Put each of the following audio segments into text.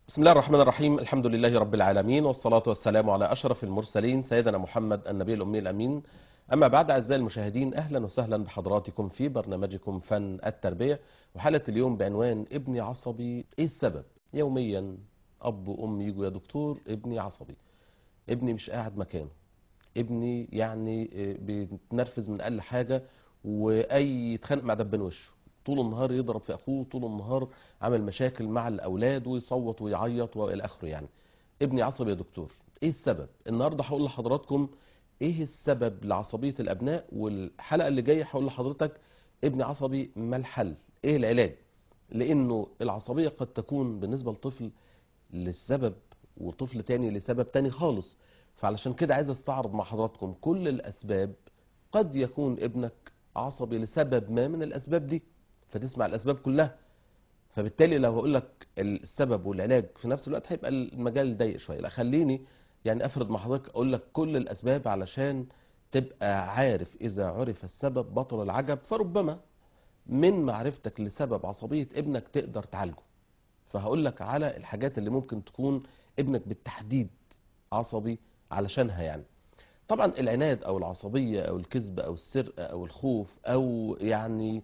بسم الله الرحمن الرحيم الحمد لله رب العالمين والصلاة والسلام على أشرف المرسلين سيدنا محمد النبي الأمي الأمين أما بعد أعزائي المشاهدين أهلا وسهلا بحضراتكم في برنامجكم فن التربية وحلقة اليوم بعنوان ابني عصبي إيه السبب يوميا أب وأم يجوا يا دكتور ابني عصبي ابني مش قاعد مكانه ابني يعني آه، بيتنرفز من أقل حاجة وأي يتخانق مع دبان وشه طول النهار يضرب في اخوه طول النهار عامل مشاكل مع الاولاد ويصوت ويعيط والى اخره يعني ابني عصبي يا دكتور ايه السبب النهارده هقول لحضراتكم ايه السبب لعصبيه الابناء والحلقه اللي جايه هقول لحضرتك ابني عصبي ما الحل ايه العلاج لانه العصبيه قد تكون بالنسبه لطفل لسبب وطفل تاني لسبب تاني خالص فعلشان كده عايز استعرض مع حضراتكم كل الاسباب قد يكون ابنك عصبي لسبب ما من الاسباب دي فتسمع الاسباب كلها فبالتالي لو هقول لك السبب والعلاج في نفس الوقت هيبقى المجال ضيق شويه لا خليني يعني افرض مع حضرتك اقول لك كل الاسباب علشان تبقى عارف اذا عرف السبب بطل العجب فربما من معرفتك لسبب عصبيه ابنك تقدر تعالجه فهقول لك على الحاجات اللي ممكن تكون ابنك بالتحديد عصبي علشانها يعني طبعا العناد او العصبيه او الكذب او السرقه او الخوف او يعني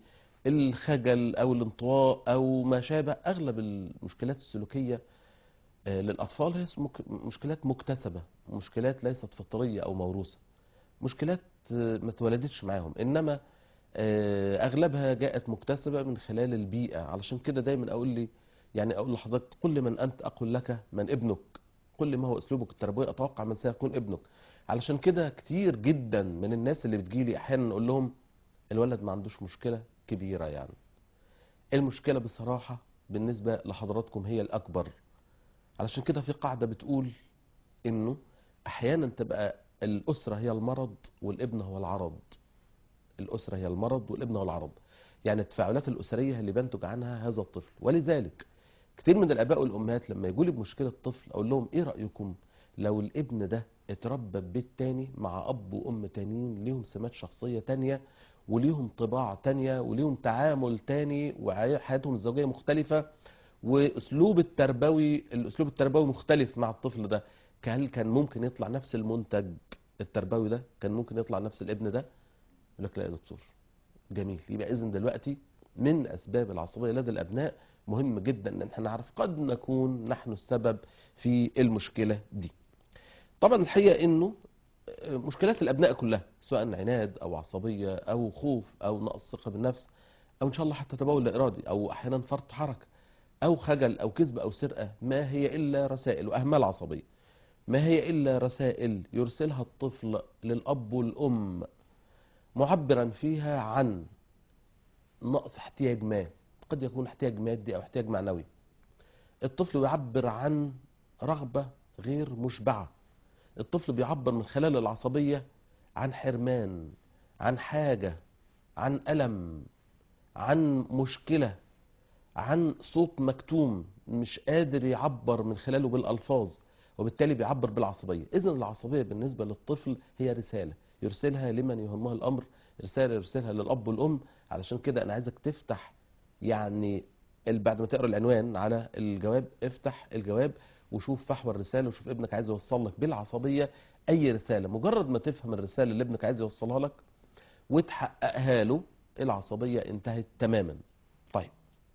الخجل او الانطواء او ما شابه اغلب المشكلات السلوكيه آه، للاطفال هي مك- مشكلات مكتسبه مشكلات ليست فطريه او موروثه مشكلات آه، ما اتولدتش معاهم انما آه، اغلبها جاءت مكتسبه من خلال البيئه علشان كده دايما اقول لي يعني اقول لحضرتك قل من انت اقول لك من ابنك قل ما هو اسلوبك التربوي اتوقع من سيكون ابنك علشان كده كتير جدا من الناس اللي بتجيلي احيانا اقول لهم الولد ما عندوش مشكله كبيره يعني المشكله بصراحه بالنسبه لحضراتكم هي الاكبر علشان كده في قاعده بتقول انه احيانا تبقى الاسره هي المرض والابن هو العرض الاسره هي المرض والابن هو العرض يعني التفاعلات الاسريه اللي بينتج عنها هذا الطفل ولذلك كتير من الاباء والامهات لما يقولي بمشكله طفل اقول لهم ايه رايكم لو الابن ده اتربى في بيت تاني مع اب وام تانيين ليهم سمات شخصيه تانيه وليهم طباع تانية وليهم تعامل تاني وحياتهم الزوجيه مختلفه واسلوب التربوي الاسلوب التربوي مختلف مع الطفل ده هل كان ممكن يطلع نفس المنتج التربوي ده كان ممكن يطلع نفس الابن ده يقول لك لا يا دكتور جميل يبقى اذن دلوقتي من اسباب العصبيه لدى الابناء مهم جدا ان احنا نعرف قد نكون نحن السبب في المشكله دي طبعا الحقيقه انه مشكلات الابناء كلها سواء عناد او عصبيه او خوف او نقص ثقه بالنفس او ان شاء الله حتى تبول لا ارادي او احيانا فرط حركه او خجل او كذب او سرقه ما هي الا رسائل واهمال عصبيه ما هي الا رسائل يرسلها الطفل للاب والام معبرا فيها عن نقص احتياج ما قد يكون احتياج مادي او احتياج معنوي الطفل يعبر عن رغبه غير مشبعه الطفل بيعبر من خلال العصبيه عن حرمان عن حاجه عن الم عن مشكله عن صوت مكتوم مش قادر يعبر من خلاله بالالفاظ وبالتالي بيعبر بالعصبيه اذا العصبيه بالنسبه للطفل هي رساله يرسلها لمن يهمها الامر رساله يرسلها للاب والام علشان كده انا عايزك تفتح يعني ال- بعد ما تقرا العنوان على الجواب افتح الجواب وشوف فحوى الرساله وشوف ابنك عايز يوصل لك بالعصبيه اي رساله مجرد ما تفهم الرساله اللي ابنك عايز يوصلها لك وتحققها له العصبيه انتهت تماما طيب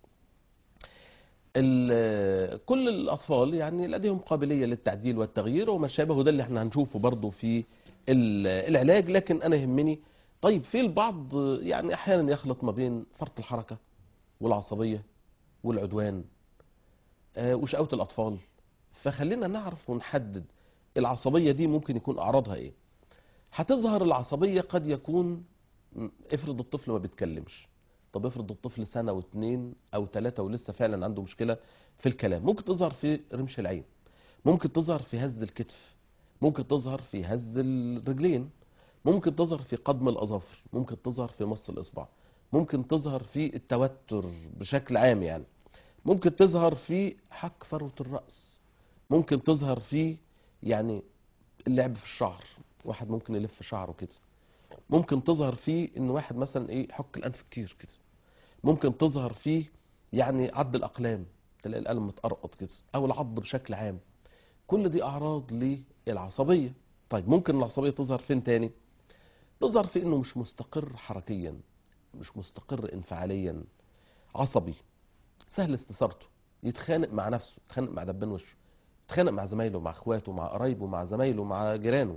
ال- كل الاطفال يعني لديهم قابليه للتعديل والتغيير وما شابه وده اللي احنا هنشوفه برضو في ال- العلاج لكن انا يهمني طيب في البعض يعني احيانا يخلط ما بين فرط الحركه والعصبيه والعدوان آه، وشقاوه الاطفال فخلينا نعرف ونحدد العصبيه دي ممكن يكون اعراضها ايه هتظهر العصبيه قد يكون م، افرض الطفل ما بيتكلمش طب افرض الطفل سنه واثنين او ثلاثه ولسه فعلا عنده مشكله في الكلام ممكن تظهر في رمش العين ممكن تظهر في هز الكتف ممكن تظهر في هز الرجلين ممكن تظهر في قضم الاظافر ممكن تظهر في مص الاصبع ممكن تظهر في التوتر بشكل عام يعني ممكن تظهر في حك فروه الراس ممكن تظهر في يعني اللعب في الشعر واحد ممكن يلف شعره كده ممكن تظهر فيه ان واحد مثلا ايه يحك الانف كتير كده ممكن تظهر فيه يعني عد الاقلام تلاقي القلم متقرقط كده او العض بشكل عام كل دي اعراض للعصبيه طيب ممكن العصبيه تظهر فين تاني تظهر في انه مش مستقر حركيا مش مستقر انفعاليا عصبي سهل استثارته يتخانق مع نفسه يتخانق مع دبان وشه يتخانق مع زمايله مع اخواته مع قرايبه مع زمايله مع جيرانه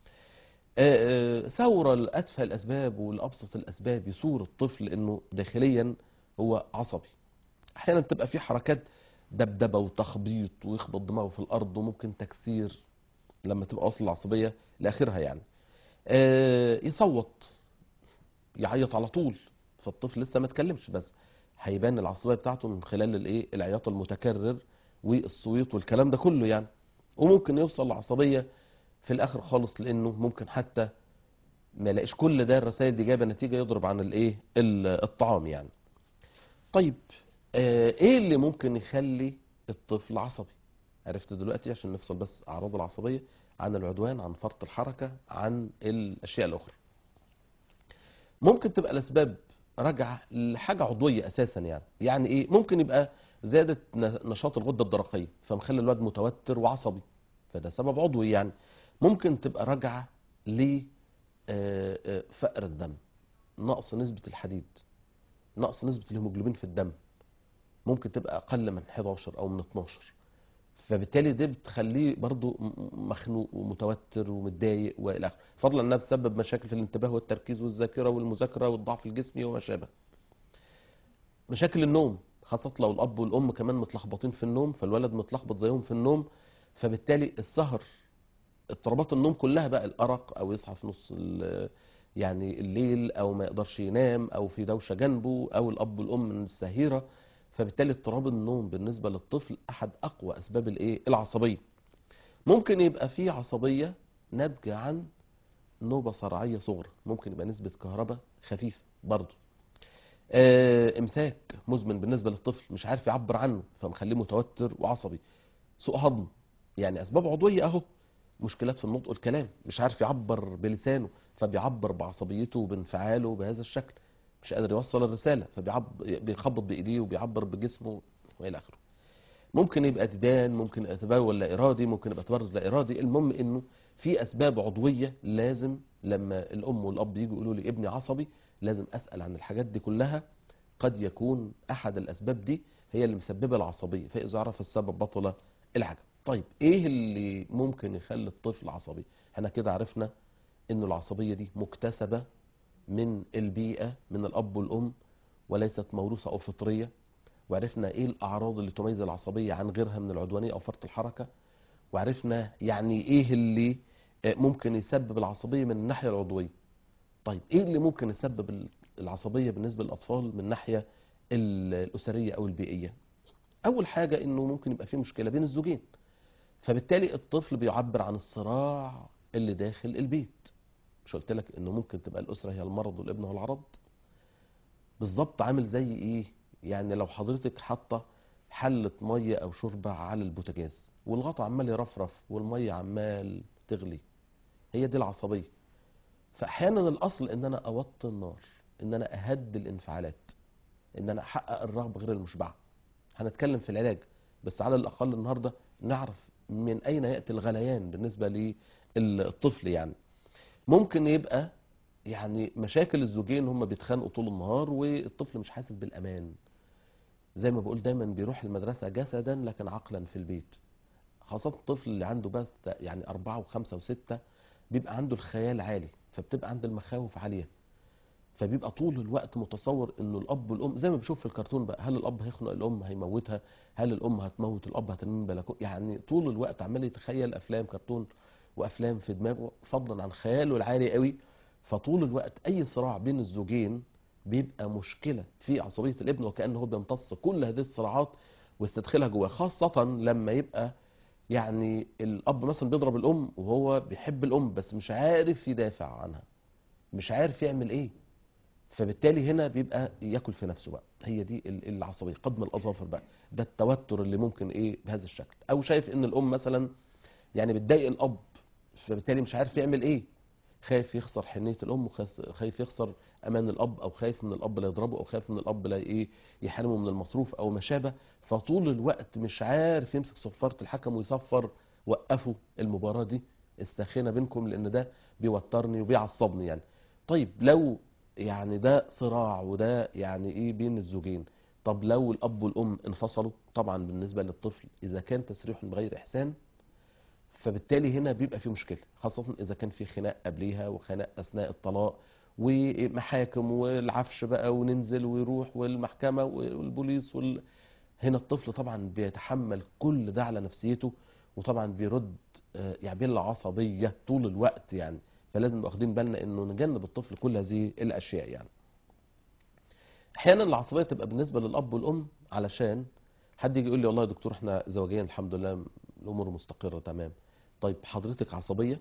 آه، آه، ثورة لأتفه الأسباب ولأبسط الأسباب يثور الطفل إنه داخليا هو عصبي أحيانا تبقى في حركات دبدبة وتخبيط ويخبط دماغه في الأرض وممكن تكسير لما تبقى واصل العصبية لآخرها يعني آه، يصوت يعيط على طول فالطفل لسه ما اتكلمش بس هيبان العصبية بتاعته من خلال الايه العياط المتكرر والصويت والكلام ده كله يعني وممكن يوصل لعصبية في الاخر خالص لانه ممكن حتى ما يلاقيش كل ده الرسائل دي جايبه نتيجه يضرب عن الايه ال- الطعام يعني طيب آه، ايه اللي ممكن يخلي الطفل عصبي عرفت دلوقتي عشان نفصل بس اعراض العصبيه عن العدوان عن فرط الحركه عن الاشياء الاخرى ممكن تبقى الاسباب راجعه لحاجه عضويه اساسا يعني يعني ايه ممكن يبقى زياده ن- نشاط الغده الدرقيه فمخلي الواد متوتر وعصبي فده سبب عضوي يعني ممكن تبقى راجعه ل آه، آه، فقر الدم نقص نسبه الحديد نقص نسبه الهيموجلوبين في الدم ممكن تبقى اقل من 11 او من 12 فبالتالي دي بتخليه برضو م- م- مخنوق ومتوتر ومتضايق والى اخره فضلا انها بتسبب مشاكل في الانتباه والتركيز والذاكره والمذاكره والضعف الجسمي وما شابه مشاكل النوم خاصة لو الأب والأم كمان متلخبطين في النوم فالولد متلخبط زيهم في النوم فبالتالي السهر اضطرابات النوم كلها بقى الأرق أو يصحى في نص ال- يعني الليل أو ما يقدرش ينام أو في دوشة جنبه أو الأب والأم من السهيرة فبالتالي اضطراب النوم بالنسبة للطفل أحد أقوى أسباب الإيه العصبية ممكن يبقى في عصبية ناتجة عن نوبة صرعية صغرى ممكن يبقى نسبة كهرباء خفيفة برضه آه، امساك مزمن بالنسبه للطفل مش عارف يعبر عنه فمخليه متوتر وعصبي سوء هضم يعني اسباب عضويه اهو مشكلات في النطق والكلام مش عارف يعبر بلسانه فبيعبر بعصبيته وبانفعاله بهذا الشكل مش قادر يوصل الرساله فبيخبط بايديه وبيعبر بجسمه والى اخره ممكن يبقى ديدان ممكن يبقى تبول لا ارادي ممكن يبقى تبرز لا ارادي المهم انه في اسباب عضويه لازم لما الام والاب يجوا يقولوا لي ابني عصبي لازم اسال عن الحاجات دي كلها قد يكون احد الاسباب دي هي اللي مسببه العصبيه فاذا عرف السبب بطل العجب طيب ايه اللي ممكن يخلي الطفل عصبي احنا كده عرفنا ان العصبيه دي مكتسبه من البيئه من الاب والام وليست موروثه او فطريه وعرفنا ايه الاعراض اللي تميز العصبيه عن غيرها من العدوانيه او فرط الحركه وعرفنا يعني ايه اللي آه، ممكن يسبب العصبيه من الناحيه العضويه طيب ايه اللي ممكن يسبب ال- العصبيه بالنسبه للاطفال من الناحيه ال- الاسريه او البيئيه اول حاجه انه ممكن يبقى في مشكله بين الزوجين فبالتالي الطفل بيعبر عن الصراع اللي داخل البيت مش قلت لك انه ممكن تبقى الاسره هي المرض والابن هو العرض بالظبط عامل زي ايه يعني لو حضرتك حاطه حله ميه او شوربه على البوتاجاز والغطا عمال يرفرف والميه عمال تغلي هي دي العصبيه فاحيانا الاصل ان انا اوطي النار ان انا اهدي الانفعالات ان انا احقق الرغبه غير المشبعه هنتكلم في العلاج بس على الاقل النهارده نعرف من اين ياتي الغليان بالنسبه للطفل يعني ممكن يبقى يعني مشاكل الزوجين هم بيتخانقوا طول النهار والطفل مش حاسس بالامان زي ما بقول دايما بيروح المدرسه جسدا لكن عقلا في البيت خاصه الطفل اللي عنده بس يعني أربعة وخمسة وستة بيبقى عنده الخيال عالي فبتبقى عند المخاوف عالية فبيبقى طول الوقت متصور انه الاب والام زي ما بشوف في الكرتون بقى هل الاب هيخنق الام هيموتها هل الام هتموت الاب هترمي بلكونه يعني طول الوقت عمال يتخيل افلام كرتون وافلام في دماغه فضلا عن خياله العالي قوي فطول الوقت اي صراع بين الزوجين بيبقى مشكله في عصبيه الابن وكانه هو بيمتص كل هذه الصراعات ويستدخلها جواه خاصه لما يبقى يعني الاب مثلا بيضرب الام وهو بيحب الام بس مش عارف يدافع عنها مش عارف يعمل ايه فبالتالي هنا بيبقى ياكل في نفسه بقى هي دي ال- العصبيه قدم الاظافر بقى ده التوتر اللي ممكن ايه بهذا الشكل او شايف ان الام مثلا يعني بتضايق الاب فبالتالي مش عارف يعمل ايه خايف يخسر حنيه الام وخايف خايف يخسر امان الاب او خايف من الاب لا يضربه او خايف من الاب لا ايه يحرمه من المصروف او ما شابه فطول الوقت مش عارف يمسك صفاره الحكم ويصفر وقفوا المباراه دي الساخنه بينكم لان ده بيوترني وبيعصبني يعني طيب لو يعني ده صراع وده يعني ايه بين الزوجين طب لو الاب والام انفصلوا طبعا بالنسبه للطفل اذا كان تسريح بغير احسان فبالتالي هنا بيبقى في مشكله خاصه اذا كان في خناق قبليها وخناق اثناء الطلاق ومحاكم والعفش بقى وننزل ويروح والمحكمه والبوليس وال... هنا الطفل طبعا بيتحمل كل ده على نفسيته وطبعا بيرد آه، يعني بيلا عصبيه طول الوقت يعني فلازم نبقى واخدين بالنا انه نجنب الطفل كل هذه الاشياء يعني احيانا العصبيه تبقى بالنسبه للاب والام علشان حد يجي يقول لي والله يا دكتور احنا زوجيا الحمد لله الامور مستقره تمام طيب حضرتك عصبيه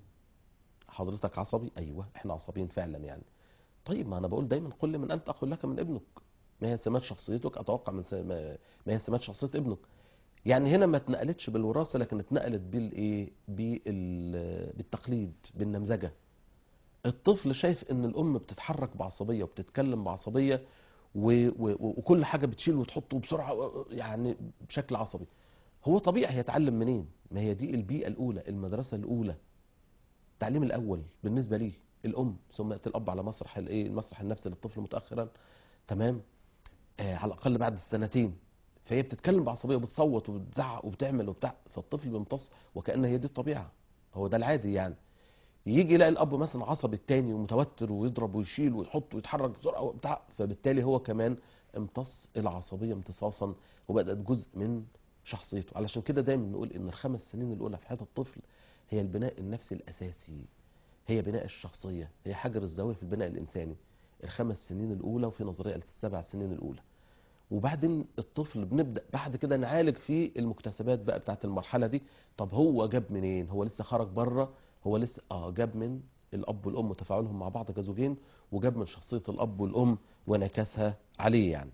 حضرتك عصبي ايوه احنا عصبيين فعلا يعني طيب ما انا بقول دايما قل من انت اقول لك من ابنك ما هي سمات شخصيتك اتوقع من سم... ما هي سمات شخصيه ابنك يعني هنا ما اتنقلتش بالوراثه لكن اتنقلت بالايه بال... بالتقليد بالنمذجه الطفل شايف ان الام بتتحرك بعصبيه وبتتكلم بعصبيه و... و... وكل حاجه بتشيل وتحطه بسرعه يعني بشكل عصبي هو طبيعي هيتعلم منين ما هي دي البيئه الاولى المدرسه الاولى التعليم الاول بالنسبه ليه الام ثم ياتي الاب على مسرح الايه المسرح النفسي للطفل متاخرا تمام آه على الاقل بعد السنتين فهي بتتكلم بعصبيه وبتصوت وبتزعق وبتعمل وبتاع فالطفل بيمتص وكأن هي دي الطبيعه هو ده العادي يعني يجي يلاقي الاب مثلا عصبي التاني ومتوتر ويضرب ويشيل ويحط ويتحرك بسرعه وبتاع فبالتالي هو كمان امتص العصبيه امتصاصا وبقت جزء من شخصيته علشان كده دايما نقول ان الخمس سنين الاولى في حياه الطفل هي البناء النفسي الاساسي هي بناء الشخصيه هي حجر الزاويه في البناء الانساني الخمس سنين الاولى وفي نظريه السبع سنين الاولى وبعدين الطفل بنبدا بعد كده نعالج في المكتسبات بقى بتاعت المرحله دي طب هو جاب منين هو لسه خرج بره هو لسه اه جاب من الاب والام وتفاعلهم مع بعض كزوجين وجاب من شخصيه الاب والام وانعكاسها عليه يعني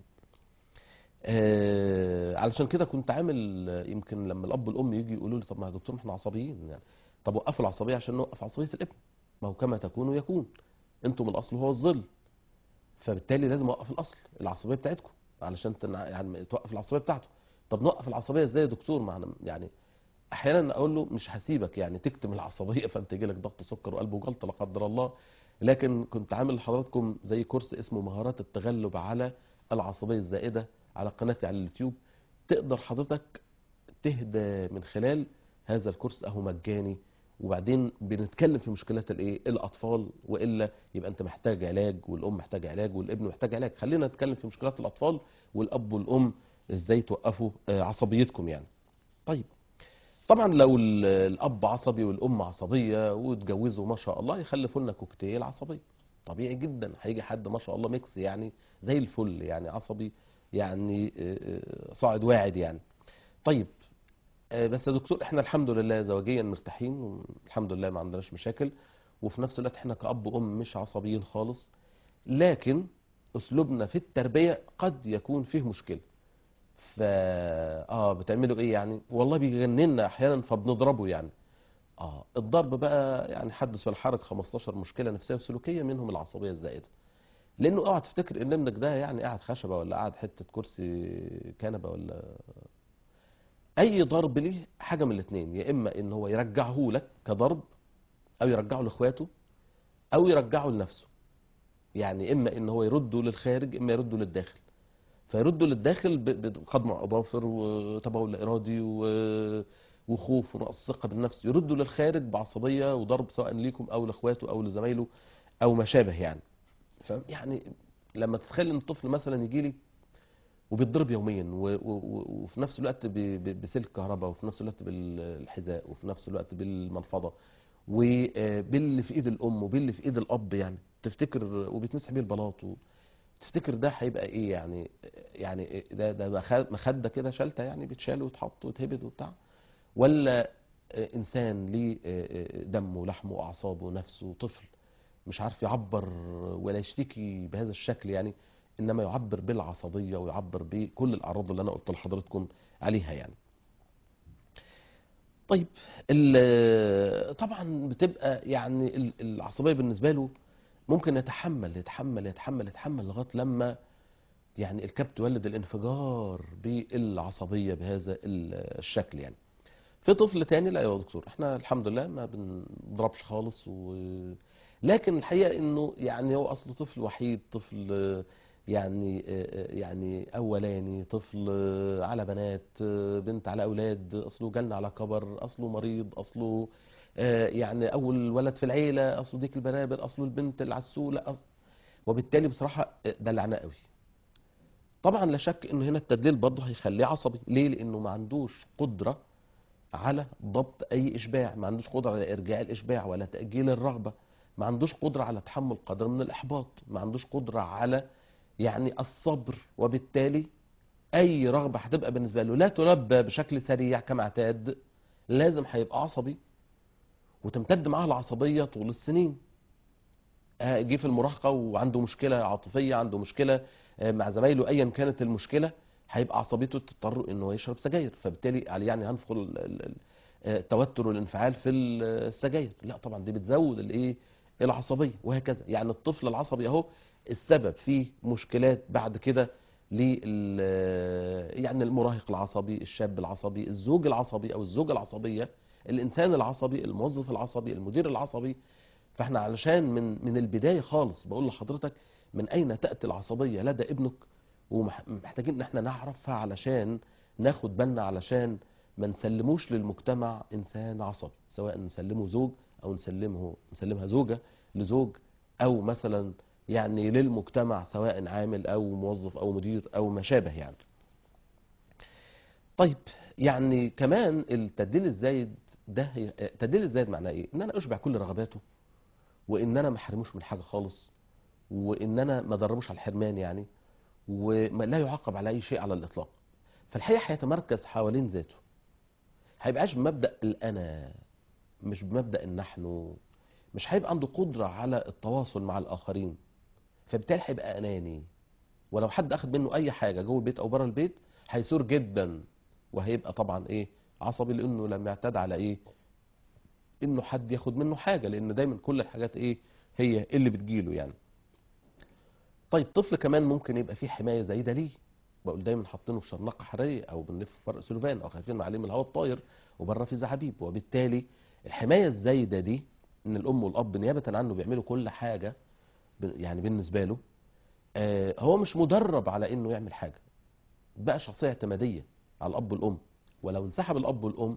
آه علشان كده كنت عامل آه، يمكن لما الاب والام يجي يقولوا لي طب ما يا دكتور ما احنا عصبيين يعني طب وقفوا العصبيه عشان نوقف عصبيه الابن ما هو كما تكون يكون انتم الاصل هو الظل فبالتالي لازم اوقف الاصل العصبيه بتاعتكم علشان تنع... يعني توقف العصبيه بتاعته طب نوقف العصبيه ازاي يا دكتور معنا يعني احيانا اقول له مش هسيبك يعني تكتم العصبيه فانت يجي لك ضغط سكر وقلب وجلطه لا قدر الله لكن كنت عامل لحضراتكم زي كورس اسمه مهارات التغلب على العصبيه الزائده على قناتي على اليوتيوب تقدر حضرتك تهدى من خلال هذا الكورس اهو مجاني وبعدين بنتكلم في مشكلات الايه الاطفال والا يبقى انت محتاج علاج والام محتاج علاج والابن محتاج علاج خلينا نتكلم في مشكلات الاطفال والاب والام ازاي توقفوا آه، عصبيتكم يعني طيب طبعا لو ال- الاب عصبي والام عصبيه واتجوزوا ما شاء الله يخلفوا لنا كوكتيل عصبيه طبيعي جدا هيجي حد ما شاء الله ميكس يعني زي الفل يعني عصبي يعني آه، آه، صاعد واعد يعني طيب آه، بس يا دكتور احنا الحمد لله زوجيا مرتاحين والحمد لله ما عندناش مشاكل وفي نفس الوقت احنا كأب وأم مش عصبيين خالص لكن أسلوبنا في التربية قد يكون فيه مشكلة فا اه بتعملوا ايه يعني والله بيجننا احيانا فبنضربه يعني اه الضرب بقى يعني حدث ولا حرج 15 مشكله نفسيه وسلوكيه منهم العصبيه الزائده لانه اوعى تفتكر ان ابنك ده يعني قاعد خشبه ولا قاعد حته كرسي كنبه ولا اي ضرب ليه حاجه من الاثنين يا اما ان هو يرجعه لك كضرب او يرجعه لاخواته او يرجعه لنفسه يعني اما ان هو يرده للخارج اما يرده للداخل فيرده للداخل ب- بقدم اظافر وتبول لا ارادي و- وخوف ونقص ثقه بالنفس يرده للخارج بعصبيه وضرب سواء ليكم او لاخواته او لزمايله او ما شابه يعني فيعني لما تتخيل ان الطفل مثلا يجي لي وبيتضرب يوميا و- و- و- وفي نفس الوقت ب- ب- بسلك كهرباء وفي نفس الوقت بالحذاء وفي نفس الوقت بالمنفضه وباللي في ايد الام وباللي في ايد الاب يعني تفتكر وبيتمسح بيه البلاط و- تفتكر ده هيبقى ايه يعني يعني ده ده مخ- مخده كده شلته يعني بيتشال ويتحط ويتهبد وبتاع ولا انسان ليه دم ولحم واعصاب ونفس وطفل مش عارف يعبر ولا يشتكي بهذا الشكل يعني انما يعبر بالعصبيه ويعبر بكل الاعراض اللي انا قلت لحضراتكم عليها يعني طيب ال- طبعا بتبقى يعني ال- العصبيه بالنسبه له ممكن يتحمل يتحمل يتحمل يتحمل لغايه لما يعني الكبت يولد الانفجار بالعصبيه بهذا ال- الشكل يعني في طفل تاني لا يا دكتور احنا الحمد لله ما بنضربش خالص و... لكن الحقيقه انه يعني هو اصله طفل وحيد طفل آه، يعني آه، آه، يعني اولاني طفل آه، على بنات آه، بنت على اولاد اصله جالنا على كبر اصله مريض اصله آه، يعني اول ولد في العيله اصله ديك البرابر اصله البنت العسوله أص... وبالتالي بصراحه آه، دلعناه قوي طبعا لا شك انه هنا التدليل برضه هيخليه عصبي ليه لانه ما عندوش قدره على ضبط اي اشباع ما عندوش قدره على ارجاع الاشباع ولا تاجيل الرغبه ما عندوش قدره على تحمل قدر من الاحباط ما عندوش قدره على يعني الصبر وبالتالي اي رغبه هتبقى بالنسبه له لا تلبى بشكل سريع كما اعتاد لازم هيبقى عصبي وتمتد معاه العصبيه طول السنين آه، جه في المراهقه وعنده مشكله عاطفيه عنده مشكله آه، مع زمايله ايا كانت المشكله هيبقى عصبيته تضطر انه يشرب سجاير فبالتالي يعني هندخل ال- ال- ال- آه، التوتر والانفعال في السجاير لا طبعا دي بتزود الايه العصبيه وهكذا يعني الطفل العصبي اهو السبب في مشكلات بعد كده لل يعني المراهق العصبي الشاب العصبي الزوج العصبي او الزوجه العصبيه الانسان العصبي الموظف العصبي المدير العصبي فاحنا علشان من من البدايه خالص بقول لحضرتك من اين تاتي العصبيه لدى ابنك ومحتاجين ان احنا نعرفها علشان ناخد بالنا علشان ما نسلموش للمجتمع انسان عصبي سواء نسلمه زوج او نسلمه نسلمها زوجه لزوج او مثلا يعني للمجتمع سواء عامل او موظف او مدير او ما شابه يعني طيب يعني كمان التدليل الزايد ده هي- التدليل الزايد معناه ايه ان انا اشبع كل رغباته وان انا ما احرموش من حاجه خالص وان انا ما ادربوش على الحرمان يعني ولا يعاقب على اي شيء على الاطلاق فالحقيقه هيتمركز حوالين ذاته هيبقاش بمبدا الانا مش بمبدا النحن مش هيبقى عنده قدره على التواصل مع الاخرين فبالتالي هيبقى اناني ولو حد اخد منه اي حاجه جوه البيت او بره البيت هيثور جدا وهيبقى طبعا ايه عصبي لانه لم يعتاد على ايه انه حد ياخد منه حاجه لان دايما كل الحاجات ايه هي اللي بتجيله يعني طيب طفل كمان ممكن يبقى فيه حمايه زايده ليه بقول دايما حاطينه في شرنقه حراريه او بنلف في فرق سلوفان او خايفين عليه من الهواء الطاير وبره في زعابيب وبالتالي الحمايه الزايده دي ان الام والاب نيابه عنه بيعملوا كل حاجه ب- يعني بالنسبه له آه، هو مش مدرب على انه يعمل حاجه بقى شخصيه اعتماديه على الاب والام ولو انسحب الاب والام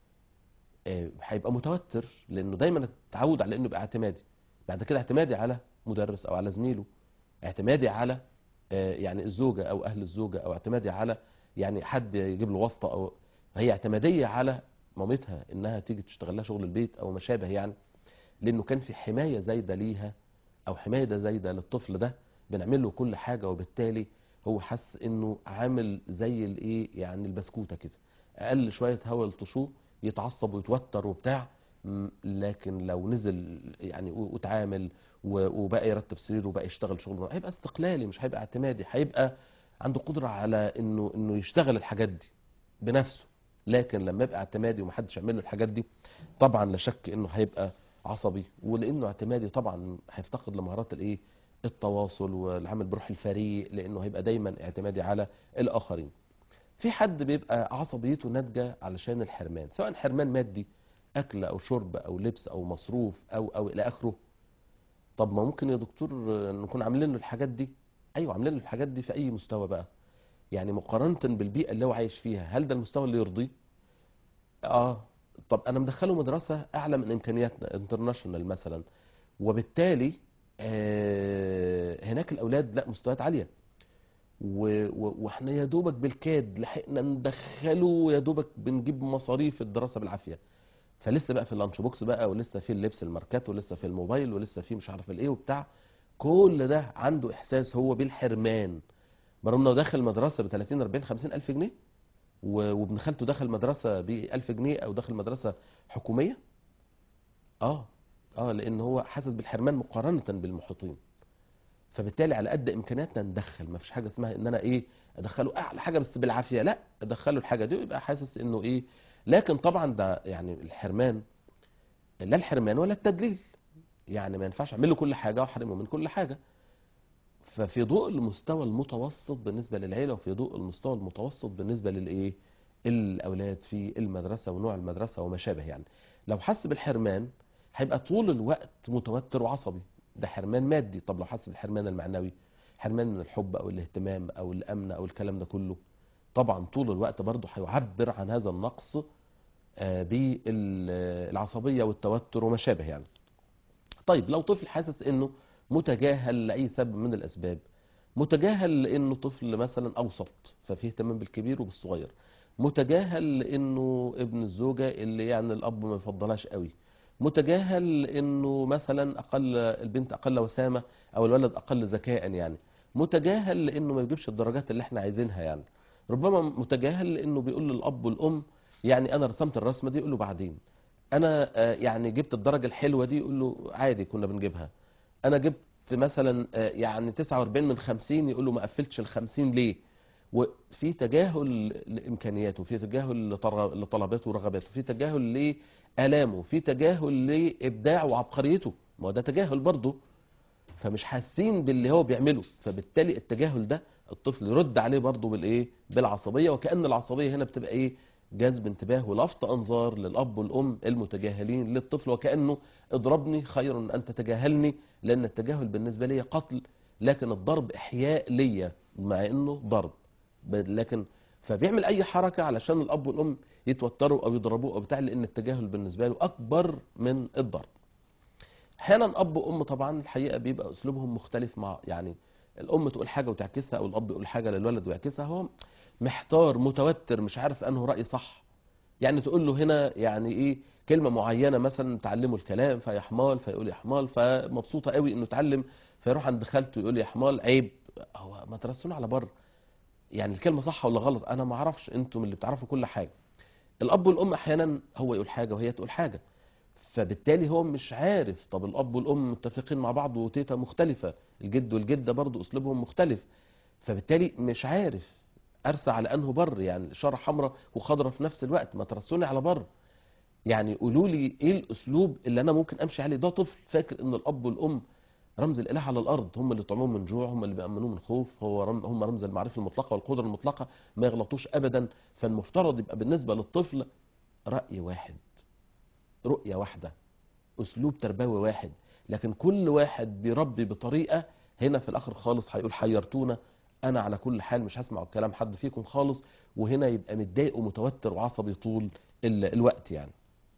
آه، هيبقى متوتر لانه دايما اتعود على انه يبقى اعتمادي بعد كده اعتمادي على مدرس او على زميله اعتمادي على آه، يعني الزوجه او اهل الزوجه او اعتمادي على يعني حد يجيب له واسطه او هي اعتماديه على مامتها انها تيجي تشتغل لها شغل البيت او ما شابه يعني لانه كان في حمايه زايده ليها او حمايه زايده للطفل ده بنعمل له كل حاجه وبالتالي هو حس انه عامل زي الايه يعني البسكوته كده اقل شويه هوا يلطشوه يتعصب ويتوتر وبتاع م- لكن لو نزل يعني و- واتعامل و- وبقى يرتب سريره وبقى يشتغل شغل هيبقى استقلالي مش هيبقى اعتمادي هيبقى عنده قدره على انه انه يشتغل الحاجات دي بنفسه لكن لما يبقى اعتمادي ومحدش يعمل له الحاجات دي طبعا لا شك انه هيبقى عصبي ولانه اعتمادي طبعا هيفتقد لمهارات الايه التواصل والعمل بروح الفريق لانه هيبقى دايما اعتمادي على الاخرين في حد بيبقى عصبيته ناتجه علشان الحرمان سواء حرمان مادي اكل او شرب او لبس او مصروف او او الى اخره طب ما ممكن يا دكتور نكون عاملين له الحاجات دي ايوه عاملين له الحاجات دي في اي مستوى بقى يعني مقارنه بالبيئه اللي هو عايش فيها هل ده المستوى اللي يرضيه اه طب انا مدخله مدرسه اعلى من امكانياتنا انترناشونال مثلا وبالتالي آه هناك الاولاد لا مستويات عاليه و- و- واحنا يا دوبك بالكاد لحقنا ندخله يا دوبك بنجيب مصاريف الدراسه بالعافيه فلسه بقى في اللانش بوكس بقى ولسه في اللبس الماركات ولسه في الموبايل ولسه في مش عارف الايه وبتاع كل ده عنده احساس هو بالحرمان برغم انه داخل مدرسه ب 30 40 50 الف جنيه و- وابن خالته دخل مدرسه ب 1000 جنيه او دخل مدرسه حكوميه اه اه لان هو حاسس بالحرمان مقارنه بالمحيطين فبالتالي على قد امكانياتنا ندخل ما فيش حاجه اسمها ان انا ايه ادخله اعلى حاجه بس بالعافيه لا ادخله الحاجه دي ويبقى حاسس انه ايه لكن طبعا ده يعني الحرمان لا الحرمان ولا التدليل يعني ما ينفعش اعمل له كل حاجه واحرمه من كل حاجه ففي ضوء المستوى المتوسط بالنسبه للعيله وفي ضوء المستوى المتوسط بالنسبه للايه الاولاد في المدرسه ونوع المدرسه وما شابه يعني لو حس بالحرمان هيبقى طول الوقت متوتر وعصبي ده حرمان مادي طب لو حس بالحرمان المعنوي حرمان من الحب او الاهتمام او الامن او الكلام ده كله طبعا طول الوقت برضه هيعبر عن هذا النقص آه، بالعصبيه والتوتر وما شابه يعني طيب لو طفل حاسس انه متجاهل لاي سبب من الاسباب متجاهل لانه طفل مثلا اوسط ففيه اهتمام بالكبير وبالصغير متجاهل لانه ابن الزوجه اللي يعني الاب ما يفضلهاش قوي متجاهل انه مثلا اقل البنت اقل وسامه او الولد اقل ذكاء يعني متجاهل لانه ما يجيبش الدرجات اللي احنا عايزينها يعني ربما متجاهل لانه بيقول للاب والام يعني انا رسمت الرسمه دي يقول له بعدين انا آه، يعني جبت الدرجه الحلوه دي يقول له عادي كنا بنجيبها انا جبت مثلا آه، يعني 49 من 50 يقول له ما قفلتش ال 50 ليه وفي تجاهل لامكانياته في تجاهل لطر- لطلباته ورغباته في تجاهل لالامه في تجاهل لابداعه وعبقريته ما هو ده تجاهل برضه فمش حاسين باللي هو بيعمله فبالتالي التجاهل ده الطفل يرد عليه برضه بالايه بالعصبيه وكأن العصبيه هنا بتبقى ايه جذب انتباه ولفت انظار للاب والام المتجاهلين للطفل وكانه اضربني خير من ان تتجاهلني لان التجاهل بالنسبه لي قتل لكن الضرب احياء ليا مع انه ضرب ب- لكن فبيعمل اي حركه علشان الاب والام يتوتروا او يضربوه او بتاع لان التجاهل بالنسبه له اكبر من الضرب احيانا اب وام طبعا الحقيقه بيبقى اسلوبهم مختلف مع يعني الام تقول حاجه وتعكسها او الاب يقول حاجه للولد ويعكسها هو محتار متوتر مش عارف انه راي صح يعني تقول له هنا يعني ايه كلمه معينه مثلا تعلمه الكلام فيا حمال فيقول يا حمال فمبسوطه قوي انه اتعلم فيروح عند خالته يقول يا حمال عيب هو ما ترسلوا على بر يعني الكلمه صح ولا غلط انا ما اعرفش انتم اللي بتعرفوا كل حاجه الاب والام احيانا هو يقول حاجه وهي تقول حاجه فبالتالي هو مش عارف طب الاب والام متفقين مع بعض وتيتا مختلفه الجد والجده برضو اسلوبهم مختلف فبالتالي مش عارف ارسى على انه بر يعني اشاره حمراء وخضراء في نفس الوقت ما ترسوني على بر يعني قولوا لي ايه الاسلوب اللي انا ممكن امشي عليه ده طفل فاكر ان الاب والام رمز الاله على الارض هم اللي طعموه من جوع هم اللي بيامنوه من خوف هو رم هم رمز المعرفه المطلقه والقدره المطلقه ما يغلطوش ابدا فالمفترض يبقى بالنسبه للطفل راي واحد رؤيه واحده اسلوب تربوي واحد لكن كل واحد بيربي بطريقه هنا في الاخر خالص هيقول حيرتونا انا على كل حال مش هسمع كلام حد فيكم خالص وهنا يبقى متضايق ومتوتر وعصبي طول ال- الوقت يعني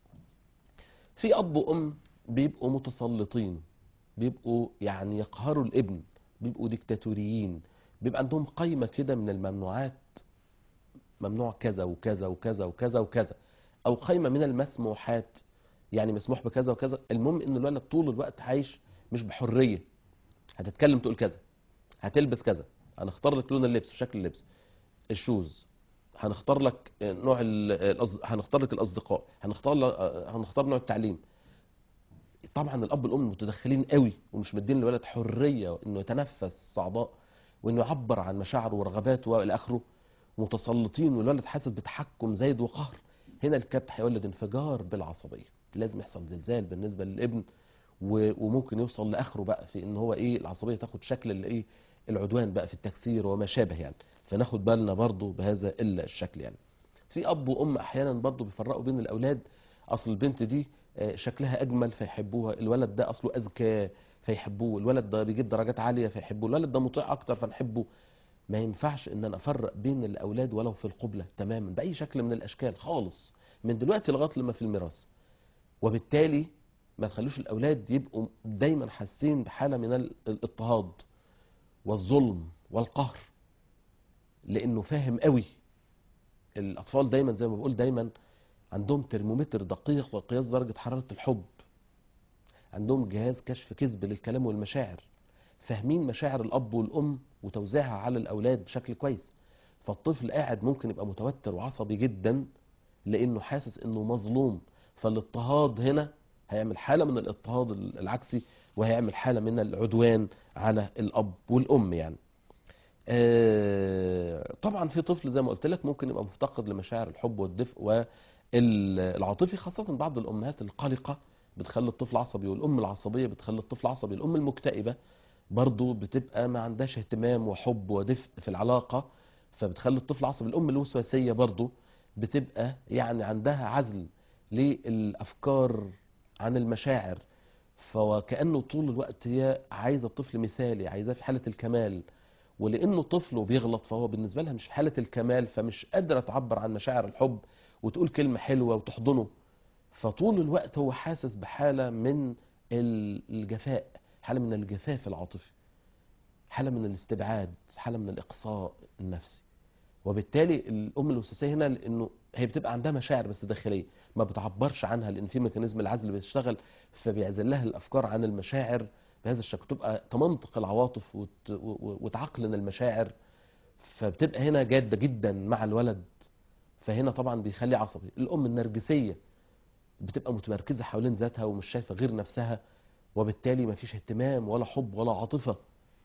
في اب وام بيبقوا متسلطين بيبقوا يعني يقهروا الابن بيبقوا ديكتاتوريين بيبقى عندهم قائمه كده من الممنوعات ممنوع كذا وكذا وكذا وكذا وكذا او قائمه من المسموحات يعني مسموح بكذا وكذا المهم ان الولد طول الوقت عايش مش بحريه هتتكلم تقول كذا هتلبس كذا هنختار لك لون اللبس وشكل اللبس الشوز هنختار لك نوع ال- الأصد... هنختار لك الاصدقاء هنختار ل... هنختار نوع التعليم طبعا الاب والام متدخلين قوي ومش مدين للولد حريه انه يتنفس صعداء وانه يعبر عن مشاعره ورغباته والى اخره متسلطين والولد حاسس بتحكم زايد وقهر هنا الكبت هيولد انفجار بالعصبيه لازم يحصل زلزال بالنسبه للابن و- وممكن يوصل لاخره بقى في ان هو ايه العصبيه تاخد شكل الايه العدوان بقى في التكسير وما شابه يعني فناخد بالنا برضو بهذا ال- الشكل يعني في اب وام احيانا برضو بيفرقوا بين الاولاد اصل البنت دي آه، شكلها اجمل فيحبوها الولد ده اصله اذكى فيحبوه الولد ده بيجيب درجات عاليه فيحبوه الولد ده مطيع اكتر فنحبه ما ينفعش ان انا افرق بين الاولاد ولو في القبله تماما باي شكل من الاشكال خالص من دلوقتي لغايه لما في الميراث وبالتالي ما تخلوش الاولاد يبقوا دايما حاسين بحاله من ال- الاضطهاد والظلم والقهر لانه فاهم قوي الاطفال دايما زي ما بقول دايما عندهم ترمومتر دقيق لقياس درجه حراره الحب عندهم جهاز كشف كذب للكلام والمشاعر فاهمين مشاعر الاب والام وتوزيعها على الاولاد بشكل كويس فالطفل قاعد ممكن يبقى متوتر وعصبي جدا لانه حاسس انه مظلوم فالاضطهاد هنا هيعمل حاله من الاضطهاد العكسي وهيعمل حاله من العدوان على الاب والام يعني آه، طبعا في طفل زي ما قلت لك ممكن يبقى مفتقد لمشاعر الحب والدفء ال- العاطفي خاصة بعض الأمهات القلقة بتخلي الطفل عصبي والأم العصبية بتخلي الطفل عصبي الأم المكتئبة برضو بتبقى ما عندهاش اهتمام وحب ودفء في العلاقة فبتخلي الطفل عصبي الأم الوسواسية برضو بتبقى يعني عندها عزل للأفكار عن المشاعر فكأنه طول الوقت هي عايزة الطفل مثالي عايزاه في حالة الكمال ولأنه طفل وبيغلط فهو بالنسبة لها مش في حالة الكمال فمش قادرة تعبر عن مشاعر الحب وتقول كلمة حلوة وتحضنه فطول الوقت هو حاسس بحالة من ال- الجفاء حالة من الجفاف العاطفي حالة من الاستبعاد حالة من الإقصاء النفسي وبالتالي الأم الوسواسية هنا لأنه هي بتبقى عندها مشاعر بس داخلية ما بتعبرش عنها لأن في ميكانيزم العزل بيشتغل فبيعزل لها الأفكار عن المشاعر بهذا الشكل تبقى تمنطق العواطف وت... و- و- وتعقلن المشاعر فبتبقى هنا جادة جدا مع الولد فهنا طبعا بيخليه عصبي الأم النرجسية بتبقى متمركزة حوالين ذاتها ومش شايفة غير نفسها وبالتالي مفيش اهتمام ولا حب ولا عاطفة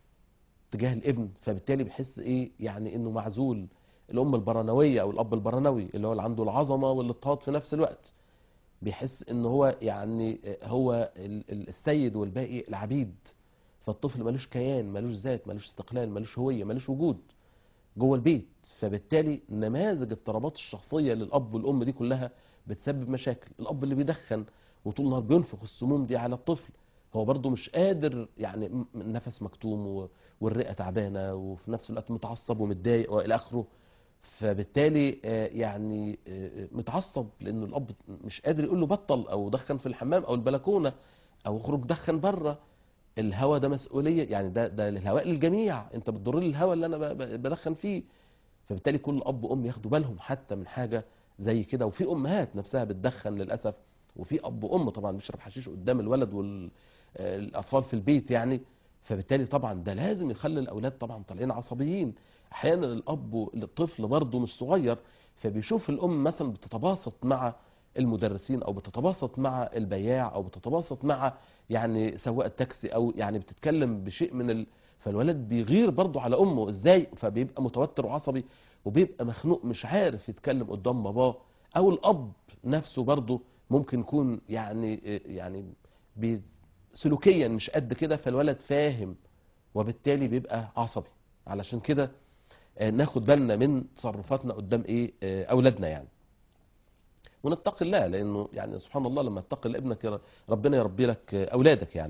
تجاه الابن فبالتالي بيحس ايه يعني انه معزول الام البرانويه او الاب البرانوي اللي هو اللي عنده العظمه والاضطهاد في نفس الوقت بيحس ان هو يعني هو ال- ال- السيد والباقي العبيد فالطفل ملوش كيان ملوش ذات ملوش استقلال ملوش هويه ملوش وجود جوه البيت فبالتالي نماذج اضطرابات الشخصيه للاب والام دي كلها بتسبب مشاكل الاب اللي بيدخن وطول النهار بينفخ السموم دي على الطفل هو برضه مش قادر يعني م- النفس مكتوم و- والرئه تعبانه وفي نفس الوقت متعصب ومتضايق والى اخره فبالتالي آه، يعني آه، متعصب لان الاب مش قادر يقول له بطل او دخن في الحمام او البلكونه او اخرج دخن بره الهواء ده مسؤوليه يعني ده ده الهواء للجميع انت بتضر لي الهواء اللي انا ب- ب- بدخن فيه فبالتالي كل اب وام ياخدوا بالهم حتى من حاجه زي كده وفي امهات نفسها بتدخن للاسف وفي اب وام طبعا بيشرب حشيش قدام الولد والاطفال في البيت يعني فبالتالي طبعا ده لازم يخلي الاولاد طبعا طالعين عصبيين احيانا الاب والطفل برضه مش صغير فبيشوف الام مثلا بتتباسط مع المدرسين او بتتباسط مع البياع او بتتباسط مع يعني سواق التاكسي او يعني بتتكلم بشيء من ال... فالولد بيغير برضه على امه ازاي فبيبقى متوتر وعصبي وبيبقى مخنوق مش عارف يتكلم قدام باباه او الاب نفسه برضه ممكن يكون يعني يعني بي- سلوكيا مش قد كده فالولد فاهم وبالتالي بيبقى عصبي علشان كده آه، ناخد بالنا من تصرفاتنا قدام ايه آه، اولادنا يعني ونتقي الله لانه يعني سبحان الله لما تتقي لابنك ير- ربنا يربي لك آه، اولادك يعني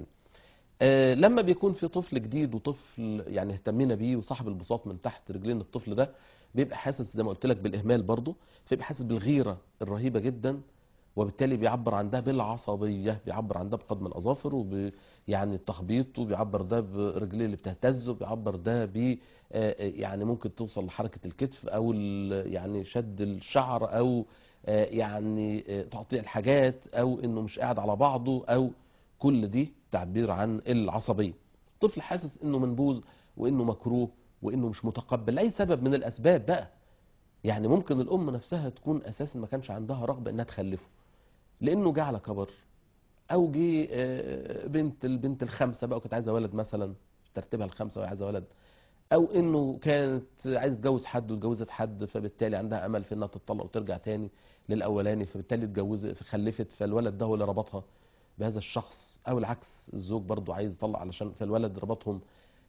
آه، لما بيكون في طفل جديد وطفل يعني اهتمينا بيه وصاحب البساط من تحت رجلين الطفل ده بيبقى حاسس زي ما قلت لك بالاهمال برضه فيبقى حاسس بالغيره الرهيبه جدا وبالتالي بيعبر عن ده بالعصبيه بيعبر عن ده بقدم الاظافر وب يعني التخبيط وبيعبر ده برجليه اللي بتهتز وبيعبر ده ب آه، يعني ممكن توصل لحركه الكتف او ال- يعني شد الشعر او آه، يعني آه، تقطيع الحاجات او انه مش قاعد على بعضه او كل دي تعبير عن العصبيه طفل حاسس انه منبوذ وانه مكروه وانه مش متقبل لاي سبب من الاسباب بقى يعني ممكن الام نفسها تكون اساسا ما كانش عندها رغبه انها تخلفه لانه جه على كبر او جه آه، بنت البنت الخامسه بقى وكانت عايزه ولد مثلا ترتيبها الخامسه وهي عايزه ولد او انه كانت عايزه تتجوز حد واتجوزت حد فبالتالي عندها امل في انها تتطلق وترجع تاني للاولاني فبالتالي اتجوزت خلفت فالولد ده هو اللي ربطها بهذا الشخص او العكس الزوج برضه عايز يطلق علشان فالولد ربطهم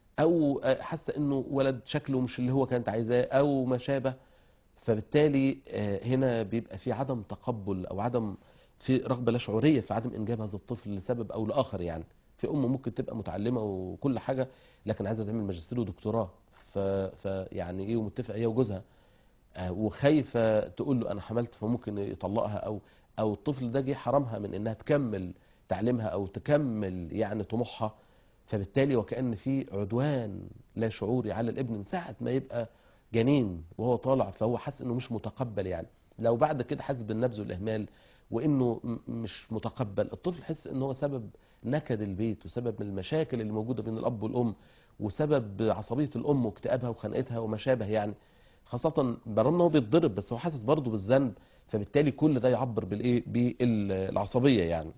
او آه، حاسه انه ولد شكله مش اللي هو كانت عايزاه او ما شابه فبالتالي آه، هنا بيبقى في عدم تقبل او عدم في رغبه لا شعوريه في عدم انجاب هذا الطفل لسبب او لاخر يعني في ام ممكن تبقى متعلمه وكل حاجه لكن عايزه تعمل ماجستير ودكتوراه ف... فيعني ايه ومتفقه هي وجوزها آه، وخايفه تقول له انا حملت فممكن يطلقها او او الطفل ده جه حرمها من انها تكمل تعليمها او تكمل يعني طموحها فبالتالي وكأن في عدوان لا شعوري على الابن من ساعة ما يبقى جنين وهو طالع فهو حاسس انه مش متقبل يعني لو بعد كده حاسس بالنبذ والاهمال وانه م- مش متقبل الطفل يحس ان هو سبب نكد البيت وسبب من المشاكل اللي موجوده بين الاب والام وسبب عصبيه الام واكتئابها وخنقتها وما شابه يعني خاصه برغم ان هو بيتضرب بس هو حاسس برضه بالذنب فبالتالي كل ده يعبر بالايه بالعصبيه يعني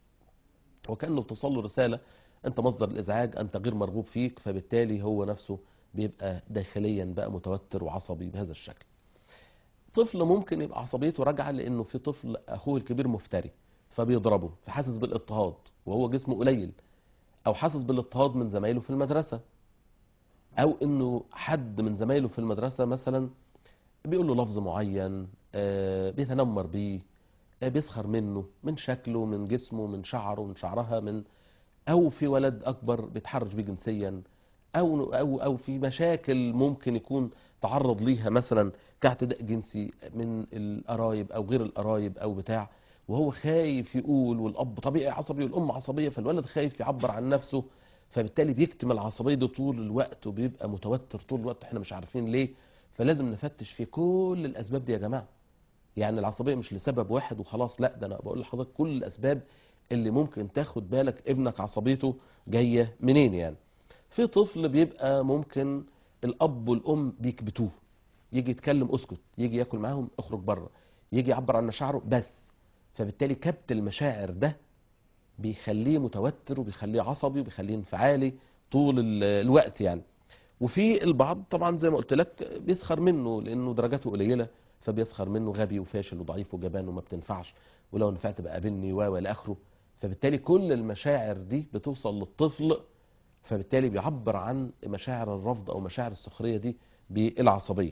وكانه بتوصل له رساله انت مصدر الازعاج انت غير مرغوب فيك فبالتالي هو نفسه بيبقى داخليا بقى متوتر وعصبي بهذا الشكل طفل ممكن يبقى عصبيته راجعه لانه في طفل اخوه الكبير مفتري فبيضربه فحاسس بالاضطهاد وهو جسمه قليل او حاسس بالاضطهاد من زمايله في المدرسه او انه حد من زمايله في المدرسه مثلا بيقول له لفظ معين آه، بيتنمر بيه آه، بيسخر منه من شكله من جسمه من شعره من شعرها من او في ولد اكبر بيتحرش بيه جنسيا او او او في مشاكل ممكن يكون تعرض ليها مثلا كاعتداء جنسي من القرايب او غير القرايب او بتاع وهو خايف يقول والاب طبيعي عصبي والام عصبيه فالولد خايف يعبر عن نفسه فبالتالي بيكتم العصبيه دي طول الوقت وبيبقى متوتر طول الوقت احنا مش عارفين ليه فلازم نفتش في كل الاسباب دي يا جماعه يعني العصبيه مش لسبب واحد وخلاص لا ده انا بقول لحضرتك كل الاسباب اللي ممكن تاخد بالك ابنك عصبيته جايه منين يعني في طفل بيبقى ممكن الاب والام بيكبتوه يجي يتكلم اسكت يجي ياكل معاهم اخرج بره يجي يعبر عن مشاعره بس فبالتالي كبت المشاعر ده بيخليه متوتر وبيخليه عصبي وبيخليه انفعالي طول ال- الوقت يعني وفي البعض طبعا زي ما قلت لك بيسخر منه لانه درجاته قليله فبيسخر منه غبي وفاشل وضعيف وجبان وما بتنفعش ولو نفعت بقى قابلني و الى اخره فبالتالي كل المشاعر دي بتوصل للطفل فبالتالي بيعبر عن مشاعر الرفض او مشاعر السخريه دي بالعصبيه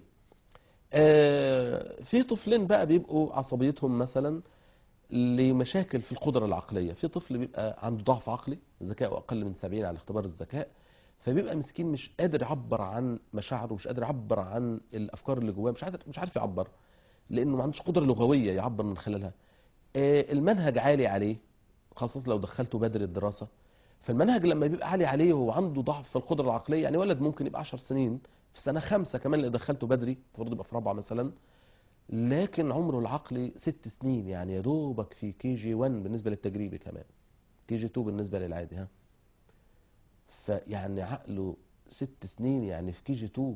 آه، في طفلين بقى بيبقوا عصبيتهم مثلا لمشاكل في القدرة العقلية في طفل بيبقى عنده ضعف عقلي ذكاءه أقل من 70 على اختبار الذكاء فبيبقى مسكين مش قادر يعبر عن مشاعره مش قادر يعبر عن الأفكار اللي جواه مش قادر مش عارف يعبر لأنه ما عندوش قدرة لغوية يعبر من خلالها آه، المنهج عالي عليه خاصة لو دخلته بدري الدراسة فالمنهج لما بيبقى عالي عليه وهو عنده ضعف في القدرة العقلية يعني ولد ممكن يبقى 10 سنين في سنة خمسة كمان اللي دخلته بدري المفروض يبقى في رابعة مثلا لكن عمره العقلي ست سنين يعني يا دوبك في كي جي 1 بالنسبة للتجريبي كمان كي جي 2 بالنسبة للعادي ها فيعني عقله ست سنين يعني في كي جي 2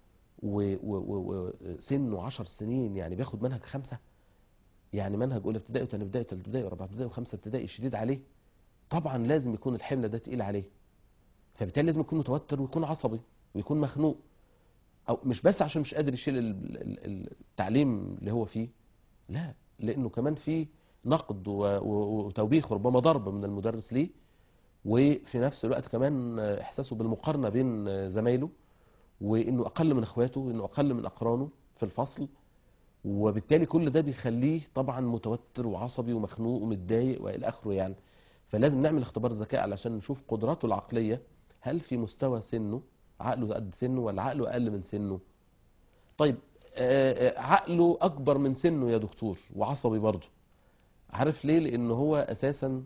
وسنه 10 سنين يعني بياخد منهج خمسة يعني منهج اولى ابتدائي وثاني ابتدائي وثالث ابتدائي ورابعه ابتدائي وخمسه ابتدائي شديد عليه طبعا لازم يكون الحمل ده تقيل عليه فبالتالي لازم يكون متوتر ويكون عصبي ويكون مخنوق او مش بس عشان مش قادر يشيل ال- ال- التعليم اللي هو فيه لا لانه كمان في نقد و- و- وتوبيخ وربما ضرب من المدرس ليه وفي نفس الوقت كمان احساسه بالمقارنه بين زمايله وانه اقل من اخواته وانه اقل من اقرانه في الفصل وبالتالي كل ده بيخليه طبعا متوتر وعصبي ومخنوق ومتضايق والى اخره يعني فلازم نعمل اختبار ذكاء علشان نشوف قدراته العقليه هل في مستوى سنه عقله قد سنه ولا عقله اقل من سنه طيب آه، آه، عقله اكبر من سنه يا دكتور وعصبي برضه عارف ليه لان هو اساسا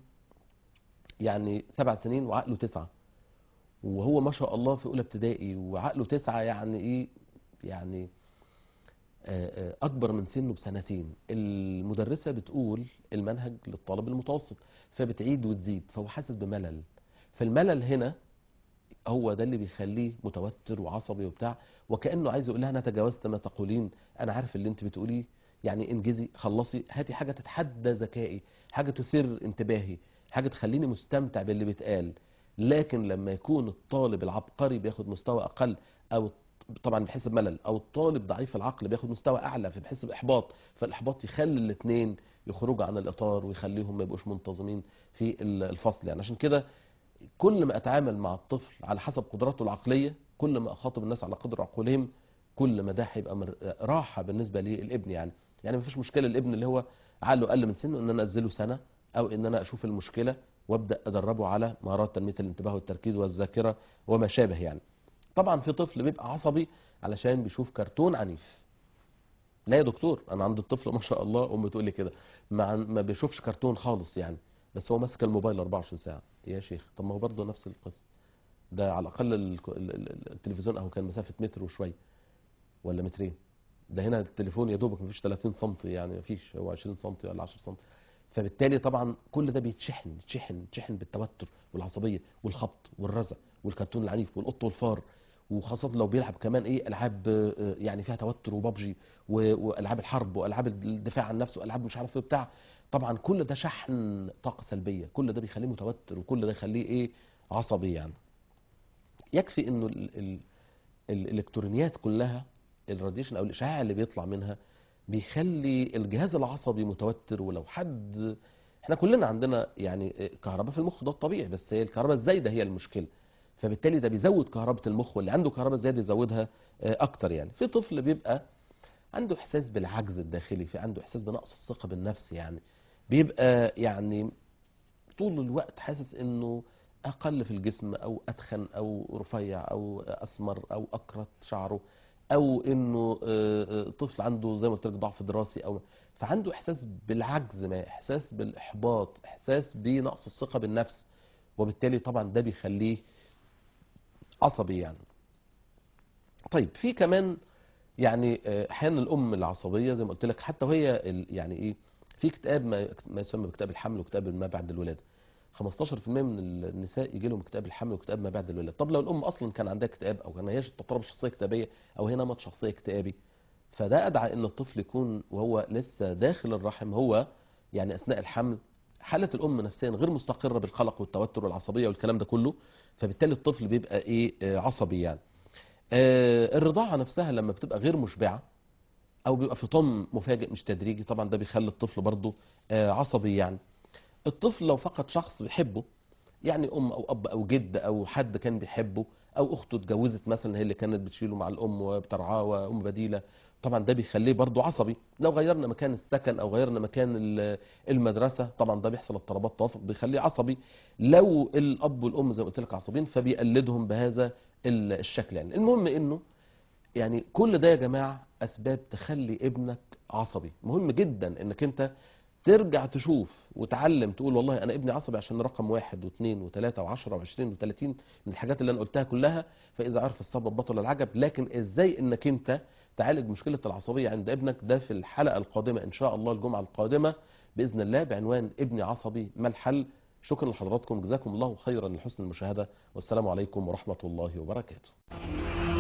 يعني سبع سنين وعقله تسعة وهو ما شاء الله في اولى ابتدائي وعقله تسعة يعني ايه يعني آه، آه، اكبر من سنه بسنتين المدرسة بتقول المنهج للطالب المتوسط فبتعيد وتزيد فهو حاسس بملل فالملل هنا هو ده اللي بيخليه متوتر وعصبي وبتاع وكانه عايز يقول لها انا تجاوزت ما تقولين انا عارف اللي انت بتقوليه يعني انجزي خلصي هاتي حاجه تتحدى ذكائي حاجه تثير انتباهي حاجه تخليني مستمتع باللي بيتقال لكن لما يكون الطالب العبقري بياخد مستوى اقل او طبعا بيحس بملل او الطالب ضعيف العقل بياخد مستوى اعلى فبيحس باحباط فالاحباط يخلي الاثنين يخرجوا عن الاطار ويخليهم ما يبقوش منتظمين في الفصل يعني عشان كده كل ما اتعامل مع الطفل على حسب قدراته العقليه كل ما اخاطب الناس على قدر عقولهم كل ما ده هيبقى مر- راحه بالنسبه للابن يعني يعني مفيش مشكله الابن اللي هو عقله اقل من سنه ان انا انزله سنه او ان انا اشوف المشكله وابدا ادربه على مهارات تنميه الانتباه والتركيز والذاكره وما شابه يعني طبعا في طفل بيبقى عصبي علشان بيشوف كرتون عنيف لا يا دكتور انا عند الطفل ما شاء الله امي تقول لي كده ما, عن- ما بيشوفش كرتون خالص يعني بس هو ماسك الموبايل 24 ساعه يا شيخ طب ما هو برضه نفس القصه ده على الاقل ال- ال- ال- التلفزيون اهو كان مسافه متر وشويه ولا مترين ده هنا التليفون يا دوبك مفيش 30 سم يعني مفيش هو 20 سم ولا 10 سم فبالتالي طبعا كل ده بيتشحن يتشحن يتشحن بالتوتر والعصبيه والخبط والرزع والكرتون العنيف والقط والفار وخاصة لو بيلعب كمان ايه العاب آه، يعني فيها توتر وبابجي و- والعاب الحرب والعاب الدفاع عن نفسه والعاب مش عارف ايه بتاع طبعا كل ده شحن طاقة سلبية كل ده بيخليه متوتر وكل ده يخليه ايه عصبي يعني يكفي انه ال ال الالكترونيات كلها الراديشن او الاشعاع اللي بيطلع منها بيخلي الجهاز العصبي متوتر ولو حد احنا كلنا عندنا يعني كهرباء في المخ ده الطبيعي بس هي الكهرباء الزايده هي المشكله فبالتالي ده بيزود كهرباء المخ واللي عنده كهرباء زياده يزودها آه، اكتر يعني في طفل بيبقى عنده احساس بالعجز الداخلي في عنده احساس بنقص الثقه بالنفس يعني بيبقى يعني طول الوقت حاسس انه اقل في الجسم او اتخن او رفيع او اسمر او اكرت شعره او انه آه، آه، طفل عنده زي ما قلت لك ضعف دراسي او فعنده احساس بالعجز ما احساس بالاحباط احساس بنقص الثقه بالنفس وبالتالي طبعا ده بيخليه عصبي يعني طيب في كمان يعني آه، احيانا الام العصبيه زي ما قلت لك حتى وهي ال- يعني ايه في اكتئاب ما ما يسمى باكتئاب الحمل واكتئاب ما بعد الولاده 15% من النساء يجي لهم اكتئاب الحمل واكتئاب ما بعد الولاده طب لو الام اصلا كان عندها اكتئاب او كان هي تضطرب شخصيه اكتئابيه او هي نمط شخصيه اكتئابي فده ادعى ان الطفل يكون وهو لسه داخل الرحم هو يعني اثناء الحمل حاله الام نفسيا غير مستقره بالقلق والتوتر والعصبيه والكلام ده كله فبالتالي الطفل بيبقى ايه آه، عصبي يعني آه، الرضاعه نفسها لما بتبقى غير مشبعه او بيبقى في طم مفاجئ مش تدريجي طبعا ده بيخلي الطفل برضه آه، عصبي يعني الطفل لو فقد شخص بيحبه يعني ام او اب او جد او حد كان بيحبه او اخته اتجوزت مثلا هي اللي كانت بتشيله مع الام وبترعاه وام بديله طبعا ده بيخليه برضه عصبي لو غيرنا مكان السكن او غيرنا مكان ال- المدرسه طبعا ده بيحصل اضطرابات توافق بيخليه عصبي لو الاب والام زي ما قلت لك عصبيين فبيقلدهم بهذا ال- الشكل يعني المهم انه يعني كل ده يا جماعه اسباب تخلي ابنك عصبي مهم جدا انك انت ترجع تشوف وتعلم تقول والله انا ابني عصبي عشان رقم واحد واثنين وثلاثة وعشرة وعشرين وثلاثين من الحاجات اللي انا قلتها كلها فاذا عرف السبب بطل العجب لكن ازاي انك انت تعالج مشكلة العصبية عند ابنك ده في الحلقة القادمة ان شاء الله الجمعة القادمة باذن الله بعنوان ابني عصبي ما الحل شكرا لحضراتكم جزاكم الله خيرا لحسن المشاهدة والسلام عليكم ورحمة الله وبركاته